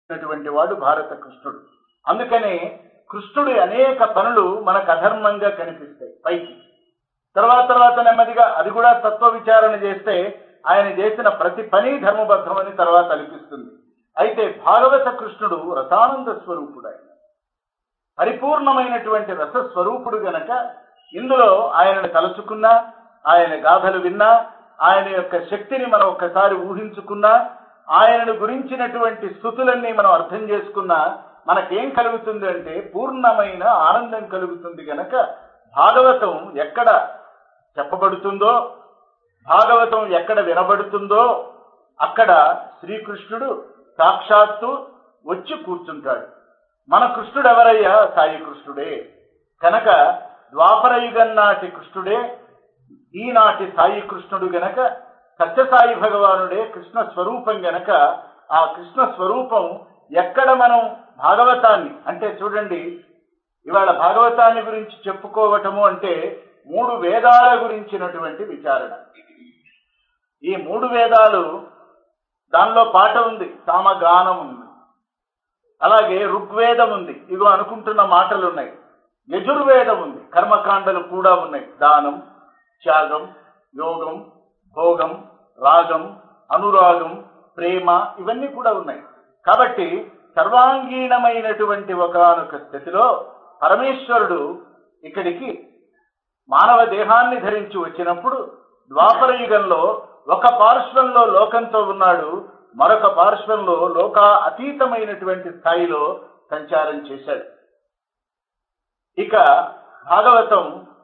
ఉన్నటువంటి వాడు భారత కృష్ణుడు అందుకనే కృష్ణుడి అనేక పనులు మనకు అధర్మంగా కనిపిస్తాయి పైకి తర్వాత తర్వాత నెమ్మదిగా అది కూడా తత్వ విచారణ చేస్తే ఆయన చేసిన ప్రతి పని ధర్మబద్ధమని తర్వాత అనిపిస్తుంది అయితే భాగవత కృష్ణుడు రసానంద స్వరూపుడు ఆయన పరిపూర్ణమైనటువంటి రసస్వరూపుడు గనక ఇందులో ఆయనను కలుసుకున్నా ఆయన గాథలు విన్నా ఆయన యొక్క శక్తిని మనం ఒక్కసారి ఊహించుకున్నా ఆయనను గురించినటువంటి స్థుతులన్నీ మనం అర్థం చేసుకున్నా మనకేం కలుగుతుంది అంటే పూర్ణమైన ఆనందం కలుగుతుంది గనక భాగవతం ఎక్కడ చెప్పబడుతుందో భాగవతం ఎక్కడ వినబడుతుందో అక్కడ శ్రీకృష్ణుడు సాక్షాత్తు వచ్చి కూర్చుంటాడు మన కృష్ణుడు ఎవరయ్యా సాయి కృష్ణుడే కనుక ద్వాపరయుగం నాటి కృష్ణుడే ఈనాటి సాయి కృష్ణుడు గనక సత్యసాయి భగవానుడే కృష్ణ స్వరూపం గనక ఆ కృష్ణ స్వరూపం ఎక్కడ మనం భాగవతాన్ని అంటే చూడండి ఇవాళ భాగవతాన్ని గురించి చెప్పుకోవటము అంటే మూడు వేదాల గురించినటువంటి విచారణ ఈ మూడు వేదాలు దానిలో పాట ఉంది సామగానం ఉంది అలాగే ఋగ్వేదం ఉంది ఇగో అనుకుంటున్న మాటలు ఉన్నాయి యజుర్వేదం ఉంది కర్మకాండలు కూడా ఉన్నాయి దానం త్యాగం యోగం భోగం రాగం అనురాగం ప్రేమ ఇవన్నీ కూడా ఉన్నాయి కాబట్టి సర్వాంగీణమైనటువంటి ఒకనొక స్థితిలో పరమేశ్వరుడు ఇక్కడికి మానవ దేహాన్ని ధరించి వచ్చినప్పుడు ద్వాపర యుగంలో ఒక పార్శ్వంలో లోకంతో ఉన్నాడు మరొక పార్శ్వంలో లోక అతీతమైనటువంటి స్థాయిలో సంచారం చేశాడు ఇక భాగవతం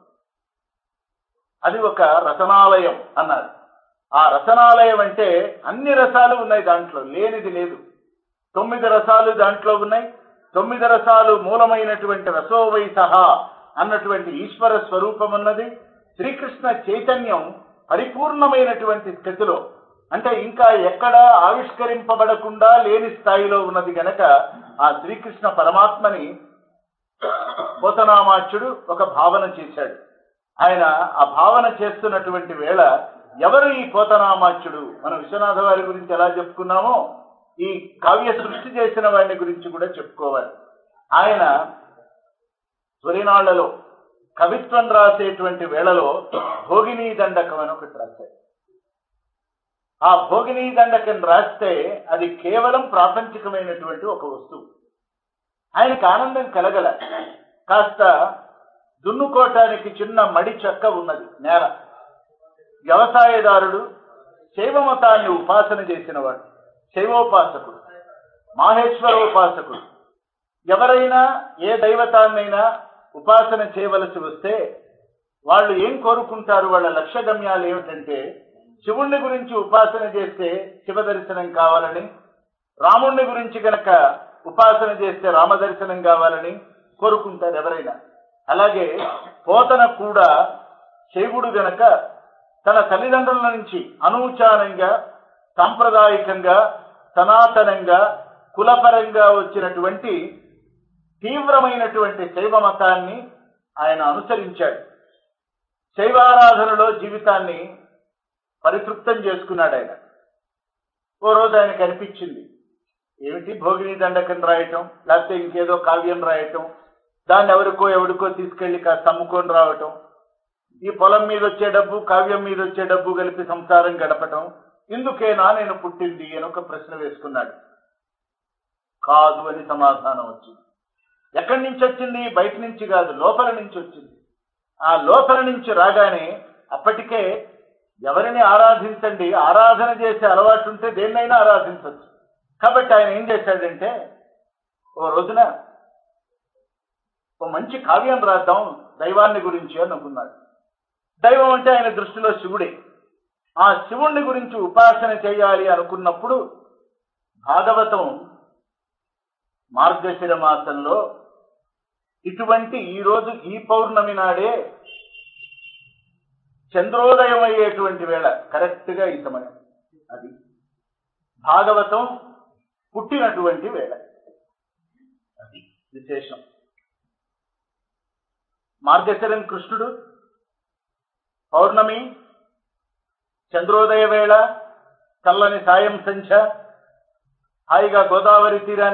అది ఒక రసనాలయం అన్నారు ఆ రసనాలయం అంటే అన్ని రసాలు ఉన్నాయి దాంట్లో లేనిది లేదు తొమ్మిది రసాలు దాంట్లో ఉన్నాయి తొమ్మిది రసాలు మూలమైనటువంటి రసోవై సహా అన్నటువంటి ఈశ్వర స్వరూపం ఉన్నది శ్రీకృష్ణ చైతన్యం పరిపూర్ణమైనటువంటి స్థితిలో అంటే ఇంకా ఎక్కడ ఆవిష్కరింపబడకుండా లేని స్థాయిలో ఉన్నది గనక ఆ శ్రీకృష్ణ పరమాత్మని పోతనామాచ్యుడు ఒక భావన చేశాడు ఆయన ఆ భావన చేస్తున్నటువంటి వేళ ఎవరు ఈ పోతనామాచ్యుడు మన విశ్వనాథ వారి గురించి ఎలా చెప్పుకున్నామో ఈ కావ్య సృష్టి చేసిన వాడిని గురించి కూడా చెప్పుకోవాలి ఆయన తొలినాళ్లలో కవిత్వం రాసేటువంటి వేళలో భోగినీ దండకం అని ఒకటి రాశాడు ఆ భోగినీ దండకం రాస్తే అది కేవలం ప్రాపంచికమైనటువంటి ఒక వస్తువు ఆయనకు ఆనందం కలగల కాస్త దున్నుకోటానికి చిన్న మడి చెక్క ఉన్నది నేల వ్యవసాయదారుడు శైవ మతాన్ని ఉపాసన చేసినవాడు శైవోపాసకుడు మాహేశ్వరోపాసకుడు ఎవరైనా ఏ దైవతాన్నైనా ఉపాసన చేయవలసి వస్తే వాళ్ళు ఏం కోరుకుంటారు వాళ్ళ లక్ష్య గమ్యాలు ఏమిటంటే శివుణ్ణి గురించి ఉపాసన చేస్తే శివ దర్శనం కావాలని రాముణ్ణి గురించి గనక ఉపాసన చేస్తే రామ దర్శనం కావాలని కోరుకుంటారు ఎవరైనా అలాగే పోతన కూడా శైవుడు గనక తన తల్లిదండ్రుల నుంచి అనూచానంగా సాంప్రదాయకంగా సనాతనంగా కులపరంగా వచ్చినటువంటి తీవ్రమైనటువంటి శైవ మతాన్ని ఆయన అనుసరించాడు శైవారాధనలో జీవితాన్ని పరితృప్తం చేసుకున్నాడు ఆయన ఓ రోజు ఆయనకు అనిపించింది ఏమిటి భోగిని దండకం రాయటం లేకపోతే ఇంకేదో కావ్యం రాయటం దాన్ని ఎవరికో ఎవరికో తీసుకెళ్లి కాస్త అమ్ముకొని రావటం ఈ పొలం మీద వచ్చే డబ్బు కావ్యం మీద వచ్చే డబ్బు కలిపి సంసారం గడపటం ఇందుకేనా నేను పుట్టింది అని ఒక ప్రశ్న వేసుకున్నాడు కాదు అని సమాధానం వచ్చింది ఎక్కడి నుంచి వచ్చింది బయట నుంచి కాదు లోపల నుంచి వచ్చింది ఆ లోపల నుంచి రాగానే అప్పటికే ఎవరిని ఆరాధించండి ఆరాధన చేసే అలవాటు ఉంటే దేన్నైనా ఆరాధించవచ్చు కాబట్టి ఆయన ఏం చేశాడంటే ఓ రోజున ఓ మంచి కావ్యం రాద్దాం దైవాన్ని గురించి అని అనుకున్నాడు దైవం అంటే ఆయన దృష్టిలో శివుడే ఆ శివుణ్ణి గురించి ఉపాసన చేయాలి అనుకున్నప్పుడు భాగవతం మార్గశిర మాసంలో ఇటువంటి ఈ రోజు ఈ పౌర్ణమి నాడే చంద్రోదయం అయ్యేటువంటి వేళ కరెక్ట్ గా ఈ సమయం అది భాగవతం పుట్టినటువంటి వేళ అది విశేషం మార్గశరం కృష్ణుడు పౌర్ణమి చంద్రోదయ వేళ చల్లని సాయం సంధ్య హాయిగా గోదావరి తీరాన్ని